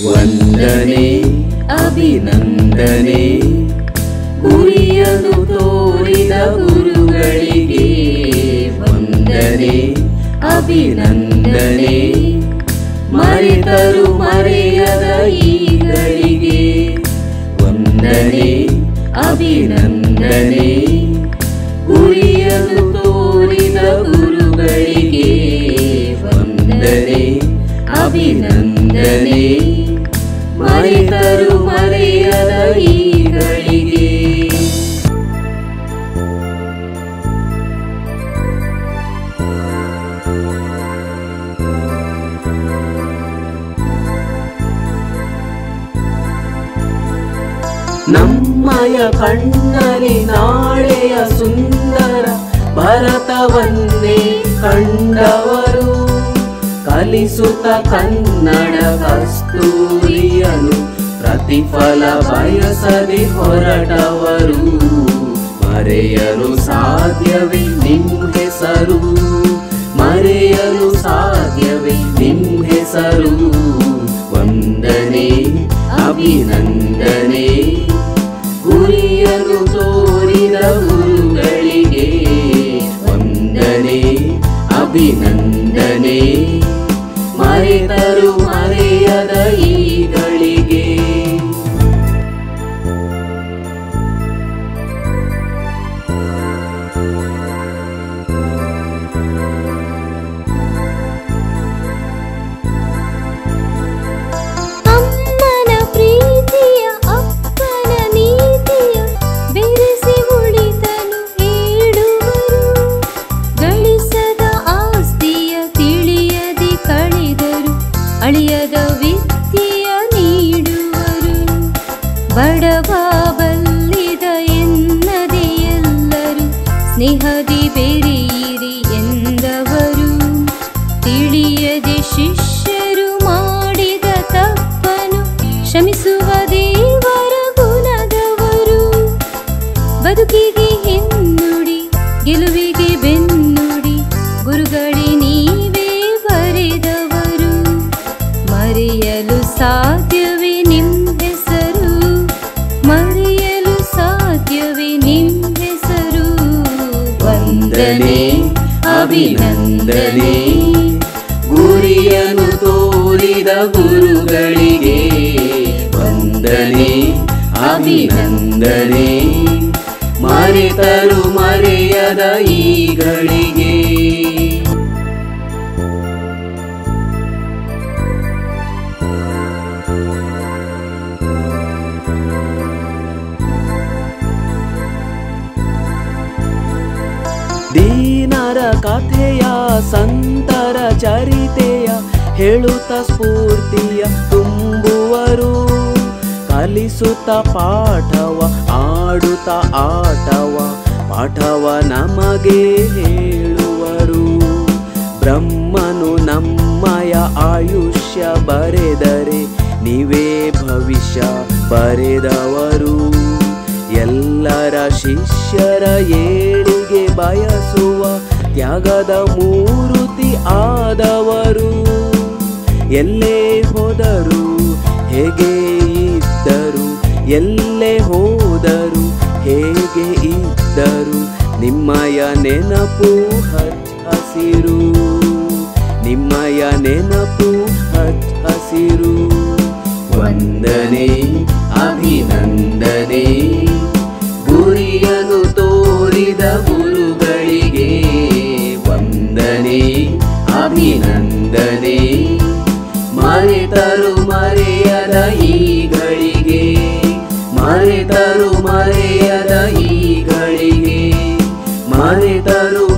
ವಂದನೆ ಅಭಿನಂದನೆ ಗುರಿಯನ್ನು ತೋರಿದ ಗುರುಗಳಿಗೆ ವಂದನೆ ಅಭಿನಂದನೆ ಮರೆತರು ಮರೆಯದ ಈಗಳಿಗೆ ವಂದನೆ ಅಭಿನಂದನೆ ಗುರಿಯನ್ನು ತೋರಿದ ಗುರುಗಳಿಗೆ ವಂದನೆ ಅಭಿನಂದನೆ ಮರೆತರು ಮರೆಯದ ಈಗಳಿಗೆ ನಮ್ಮಯ ಕಣ್ಣಲ್ಲಿ ನಾಳೆಯ ಸುಂದರ ಭರತವನ್ನೇ ಕಂಡವರು ಕಲಿಸುತ್ತ ಕನ್ನಡ ಕಸ್ತೂರಿಯನು ಪ್ರತಿಫಲ ಬಯಸದೆ ಹೊರಟವರು ಮರೆಯಲು ಸಾಧ್ಯವೇ ನಿಮ್ ಹೆಸರು ಮರೆಯಲು ಸಾಧ್ಯವೇ ನಿಮ್ ಹೆಸರು ವಂದನೆ ಅಭಿನಂದನೆ ಗುರಿಯನ್ನು ತೋರಿದ ಗುರುಗಳಿಗೆ ವಂದನೆ ಅಭಿನಂದನೆ ಮರೆತರು ಮರೆಯದ ಈಗಳಿಗೆ ಅಮ್ಮನ ಪ್ರೀತಿಯ ಅಪ್ಪನ ನೀತಿಯ ಬೆರೆಸಿ ಉಳಿತನು ಹೇಳುವರು ಗಳಿಸದ ಆಸ್ತಿಯ ತಿಳಿಯದೆ ಕಳೆದರು ಅಳಿಯದ ವಿದ್ಯೆಯ ನೀಡುವರು ಬಡವ ಬಲ್ಲಿದ ಎನ್ನದೆ ಎಲ್ಲರೂ ಸ್ನೇಹದಿ ಬೆರೆಯಿರಿ ಎಂದವರು ತಿಳಿಯದೆ ಶಿಷ್ಯರು ಮಾಡಿದ ತಪ್ಪನು ಕ್ಷಮಿಸುವ ದೇವರ ಗುಣದವರು ಬದುಕಿಗೆ ಹಿನ್ನುಡಿ ಗೆಲುವಿಗೆ ಬೆನ್ನುಡಿ ಗುರುಗಳೇ ನೀವೇ ಬರೆದವರು ಮರೆಯಲು ಸಾಧ್ಯವೇ ನಿಮ್ ಹೆಸರು ಮರೆಯಲು ಸಾಧ್ಯವೇ ನಿಮ್ ಹೆಸರು ವಂದನೆ ಅಭಿನಂದನೆ ಗುರಿಯನ್ನು ತೋರಿದ ಗುರುಗಳಿಗೆ ವಂದನೆ ಅಭಿನಂದನೆ ಮರೆತರು ಮರೆಯದ ಈಗಳಿಗೆ ದೀನರ ಕಥೆಯ ಸಂತರ ಚರಿತೆಯ ಹೇಳುತ್ತ ಸ್ಫೂರ್ತಿಯ ತುಂಬುವರು ಕಲಿಸುತ್ತ ಪಾಠವ ಆಡುತ್ತ ಆಟವ ಪಾಠವ ನಮಗೆ ಹೇಳುವರು ಬ್ರಹ್ಮನು ನಮ್ಮಯ ಆಯುಷ್ಯ ಬರೆದರೆ ನೀವೇ ಭವಿಷ್ಯ ಬರೆದವರು ಎಲ್ಲರ ಶಿಷ್ಯರ ಏಳಿಗೆ ಬಯಸುವ ತ್ಯಾಗದ ಮೂರುತಿ ಆದವರು ಎಲ್ಲೇ ಹೋದರು ಹೇಗೆ ಇದ್ದರು ಎಲ್ಲೇ ಹೋದರು ಹೇಗೆ ಇದ್ದರು ನಿಮ್ಮಯ ನೆನಪು ಹಚ್ಚ ಹಸಿರು ನಿಮ್ಮಯ ನೆನಪು ಹಚ್ಚ ಹಸಿರು ವಂದನೆ ಅಭಿನಂದನೆ ಗುರಿಯನ್ನು ತೋರಿದ ಗುರುಗಳಿಗೆ ವಂದನೆ ಅಭಿನಂದನೆ ಮರೆತರು ಮರೆಯದ ಈಗಳಿಗೆ ಮರೆತರು ಮರೆಯದ ಈಗಳಿಗೆ ಮರೆತರು